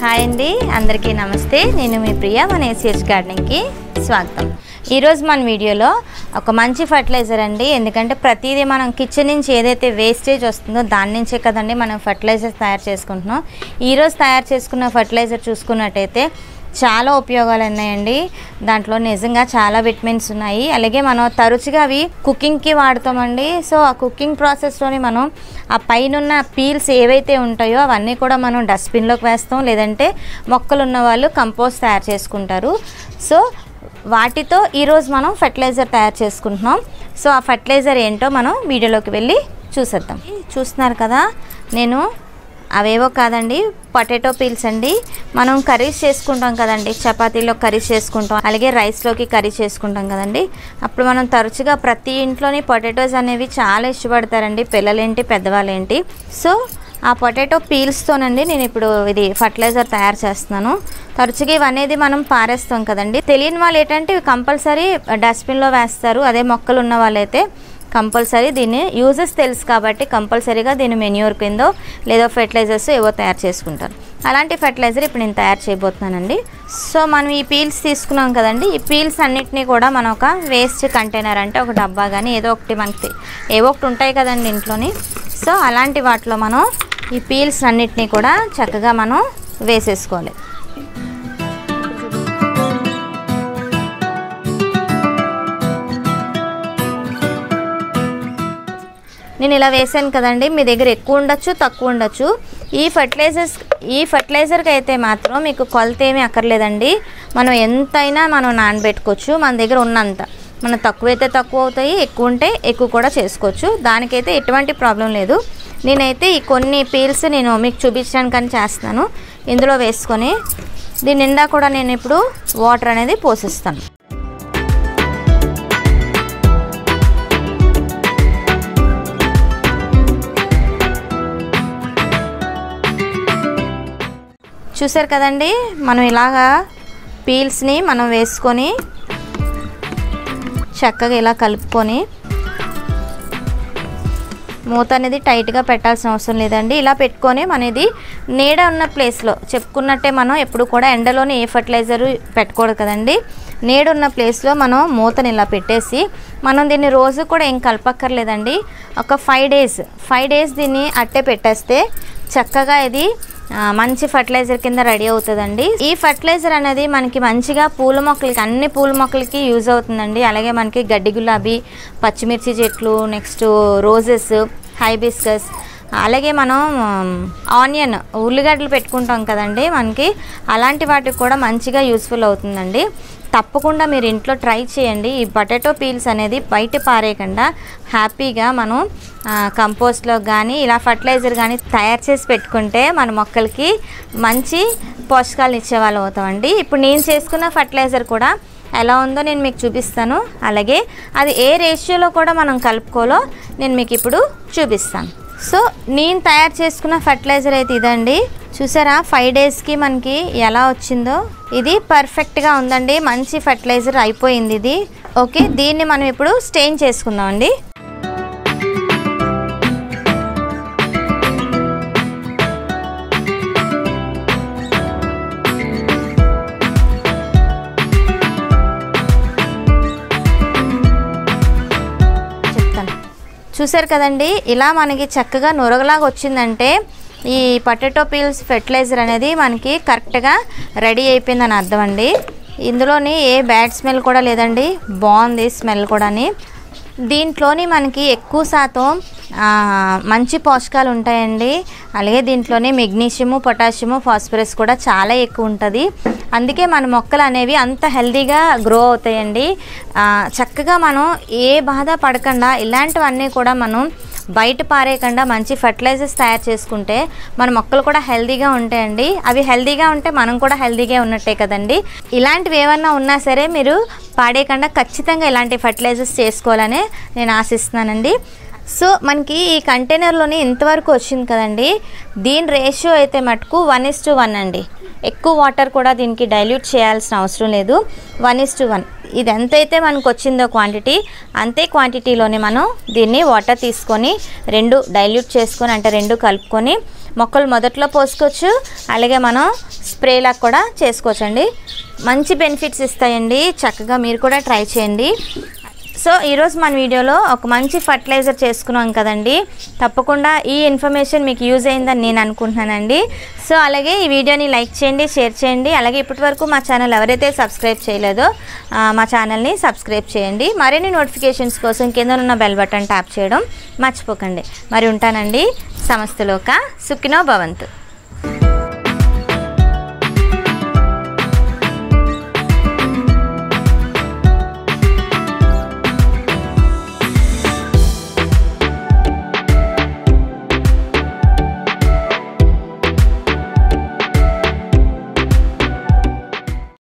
hi అండి అందరికీ నమస్తే నేను మీ ప్రియ మన ఏసీహెచ్ గార్డెనింగ్కి స్వాగతం ఈరోజు మన వీడియోలో ఒక మంచి ఫర్టిలైజర్ అండి ఎందుకంటే ప్రతిదీ మనం కిచెన్ నుంచి ఏదైతే వేస్టేజ్ వస్తుందో దాని నుంచే కదండి మనం ఫర్టిలైజర్ తయారు చేసుకుంటున్నాం ఈరోజు తయారు చేసుకున్న ఫర్టిలైజర్ చూసుకున్నట్టయితే చాలా ఉపయోగాలు ఉన్నాయండి దాంట్లో నిజంగా చాలా విటమిన్స్ ఉన్నాయి అలాగే మనం తరచుగా అవి కుకింగ్కి వాడతామండి సో ఆ కుకింగ్ ప్రాసెస్లోని మనం ఆ పైన ఉన్న పీల్స్ ఏవైతే ఉంటాయో అవన్నీ కూడా మనం డస్ట్బిన్లోకి వేస్తాం లేదంటే మొక్కలు ఉన్న వాళ్ళు కంపోస్ట్ తయారు చేసుకుంటారు సో వాటితో ఈరోజు మనం ఫెర్టిలైజర్ తయారు చేసుకుంటున్నాం సో ఆ ఫెర్టిలైజర్ ఏంటో మనం వీడియోలోకి వెళ్ళి చూసేద్దాం చూస్తున్నారు కదా నేను అవేవో కాదండి పొటాటో పీల్స్ అండి మనం కర్రీస్ చేసుకుంటాం కదండి చపాతీలో కర్రీస్ చేసుకుంటాం అలాగే రైస్లోకి కర్రీ చేసుకుంటాం కదండి అప్పుడు మనం తరచుగా ప్రతి ఇంట్లోని పొటాటోస్ అనేవి చాలా ఇష్టపడతారండి పిల్లలేంటి పెద్దవాళ్ళేంటి సో ఆ పొటాటో పీల్స్తోనండి నేను ఇప్పుడు ఇది ఫర్టిలైజర్ తయారు చేస్తున్నాను తరచుగా ఇవనేది మనం పారేస్తాం కదండి తెలియని వాళ్ళు ఏంటంటే ఇవి కంపల్సరీ డస్ట్బిన్లో వేస్తారు అదే మొక్కలు ఉన్న వాళ్ళైతే కంపల్సరీ దీన్ని యూజెస్ తెలుసు కాబట్టి కంపల్సరీగా దీన్ని మెన్యూర్ కిందో లేదా ఫెర్టిలైజర్స్ ఏవో తయారు చేసుకుంటారు అలాంటి ఫెర్టిలైజర్ ఇప్పుడు నేను తయారు చేయబోతున్నానండి సో మనం ఈ పీల్స్ తీసుకున్నాం కదండి ఈ పీల్స్ అన్నిటినీ కూడా మనం ఒక వేస్ట్ కంటైనర్ అంటే ఒక డబ్బా కానీ ఏదో ఒకటి మనకి ఏవో ఒకటి ఉంటాయి కదండి ఇంట్లోని సో అలాంటి వాటిలో మనం ఈ పీల్స్ అన్నిటినీ కూడా చక్కగా మనం వేసేసుకోవాలి నేను ఇలా వేసాను కదండి మీ దగ్గర ఎక్కువ ఉండొచ్చు తక్కువ ఉండొచ్చు ఈ ఫర్టిలైజర్స్ ఈ ఫర్టిలైజర్కి అయితే మాత్రం మీకు కొలత ఏమీ అక్కర్లేదండి మనం ఎంతైనా మనం నానబెట్టుకోవచ్చు మన దగ్గర ఉన్నంత మనం తక్కువైతే తక్కువ అవుతాయి ఎక్కువ ఉంటే ఎక్కువ కూడా చేసుకోవచ్చు దానికైతే ఎటువంటి ప్రాబ్లం లేదు నేనైతే ఈ కొన్ని పీల్స్ నేను మీకు చూపించడానికని చేస్తున్నాను ఇందులో వేసుకొని దీని నిండా కూడా నేను ఇప్పుడు వాటర్ అనేది పోసిస్తాను చూసారు కదండి మనం ఇలాగా పీల్స్ని మనం వేసుకొని చక్కగా ఇలా కలుపుకొని మూత అనేది టైట్గా పెట్టాల్సిన అవసరం లేదండి ఇలా పెట్టుకొని మన ఇది నీడ ఉన్న ప్లేస్లో చెప్పుకున్నట్టే మనం ఎప్పుడు కూడా ఎండలోనే ఏ ఫర్టిలైజర్ పెట్టకూడదు కదండి నీడ ఉన్న ప్లేస్లో మనం మూతని ఇలా పెట్టేసి మనం దీన్ని రోజు కూడా ఏం కలపక్కర్లేదండి ఒక ఫైవ్ డేస్ ఫైవ్ డేస్ దీన్ని అట్టే పెట్టేస్తే చక్కగా ఇది మంచి ఫర్టిలైజర్ కింద రెడీ అవుతుందండి ఈ ఫర్టిలైజర్ అనేది మనకి మంచిగా పూల మొక్కలకి అన్ని పూల మొక్కలకి యూజ్ అవుతుందండి అలాగే మనకి గడ్డి గులాబీ పచ్చిమిర్చి చెట్లు నెక్స్ట్ రోజెస్ హైబిస్కస్ అలాగే మనం ఆనియన్ ఉల్లిగడ్డలు పెట్టుకుంటాం కదండి మనకి అలాంటి వాటికి కూడా మంచిగా యూస్ఫుల్ అవుతుందండి తప్పకుండా మీరు ఇంట్లో ట్రై చేయండి ఈ పొటాటో పీల్స్ అనేది బయట పారేయకుండా హ్యాపీగా మనం కంపోస్ట్లో కానీ ఇలా ఫర్టిలైజర్ కానీ తయారు చేసి పెట్టుకుంటే మన మొక్కలకి మంచి పోషకాలు ఇచ్చేవాళ్ళు అవుతామండి ఇప్పుడు నేను చేసుకున్న ఫర్టిలైజర్ కూడా ఎలా ఉందో నేను మీకు చూపిస్తాను అలాగే అది ఏ రేషియోలో కూడా మనం కలుపుకోలో నేను మీకు ఇప్పుడు చూపిస్తాను సో నేను తయారు చేసుకున్న ఫర్టిలైజర్ అయితే ఇదండి చూసారా ఫైవ్ డేస్కి మనకి ఎలా వచ్చిందో ఇది పర్ఫెక్ట్గా ఉందండి మంచి ఫర్టిలైజర్ అయిపోయింది ఇది ఓకే దీన్ని మనం ఇప్పుడు స్టెయిన్ చేసుకుందాం అండి చెప్తాను చూసారు కదండి ఇలా మనకి చక్కగా నొరగలాగా వచ్చిందంటే ఈ పొటాటో పీల్స్ ఫెర్టిలైజర్ అనేది మనకి కరెక్ట్గా రెడీ అయిపోయిందని అర్థం అండి ఇందులోని ఏ బ్యాడ్ స్మెల్ కూడా లేదండి బాగుంది స్మెల్ కూడాని దీంట్లోని మనకి ఎక్కువ శాతం మంచి పోషకాలు ఉంటాయండి అలాగే దీంట్లోనే మెగ్నీషియము పొటాషియము ఫాస్ఫరస్ కూడా చాలా ఎక్కువ ఉంటుంది అందుకే మన మొక్కలు అనేవి అంత హెల్తీగా గ్రో అవుతాయండి చక్కగా మనం ఏ బాధ పడకుండా ఇలాంటివన్నీ కూడా మనం బయట పారేయకుండా మంచి ఫర్టిలైజర్స్ తయారు చేసుకుంటే మన మొక్కలు కూడా హెల్తీగా ఉంటాయండి అవి హెల్తీగా ఉంటే మనం కూడా హెల్తీగా ఉన్నట్టే కదండి ఇలాంటివి ఏమన్నా ఉన్నా సరే మీరు పాడేయకుండా ఖచ్చితంగా ఇలాంటి ఫర్టిలైజర్స్ చేసుకోవాలని నేను ఆశిస్తున్నానండి సో మనకి ఈ కంటైనర్లోని ఇంతవరకు వచ్చింది కదండి దీని రేషియో అయితే మటుకు వన్ ఇస్ టు వన్ అండి ఎక్కువ వాటర్ కూడా దీనికి డైల్యూట్ చేయాల్సిన అవసరం లేదు వన్ ఇస్ టు వన్ ఇది ఎంతైతే మనకు వచ్చిందో క్వాంటిటీ అంతే క్వాంటిటీలోనే మనం దీన్ని వాటర్ తీసుకొని రెండు డైల్యూట్ చేసుకొని అంటే రెండు కలుపుకొని మొక్కలు మొదట్లో పోసుకోవచ్చు అలాగే మనం స్ప్రేలాగా కూడా చేసుకోవచ్చండి మంచి బెనిఫిట్స్ ఇస్తాయండి చక్కగా మీరు కూడా ట్రై చేయండి సో ఈరోజు మన వీడియోలో ఒక మంచి ఫర్టిలైజర్ చేసుకున్నాం కదండి తప్పకుండా ఈ ఇన్ఫర్మేషన్ మీకు యూజ్ అయిందని నేను అనుకుంటున్నానండి సో అలాగే ఈ వీడియోని లైక్ చేయండి షేర్ చేయండి అలాగే ఇప్పటివరకు మా ఛానల్ ఎవరైతే సబ్స్క్రైబ్ చేయలేదో ఆ, మా ఛానల్ని సబ్స్క్రైబ్ చేయండి మరిన్ని నోటిఫికేషన్స్ కోసం కింద ఉన్న బెల్ బటన్ ట్యాప్ చేయడం మర్చిపోకండి మరి ఉంటానండి సమస్తలోక సుఖినో భవంతు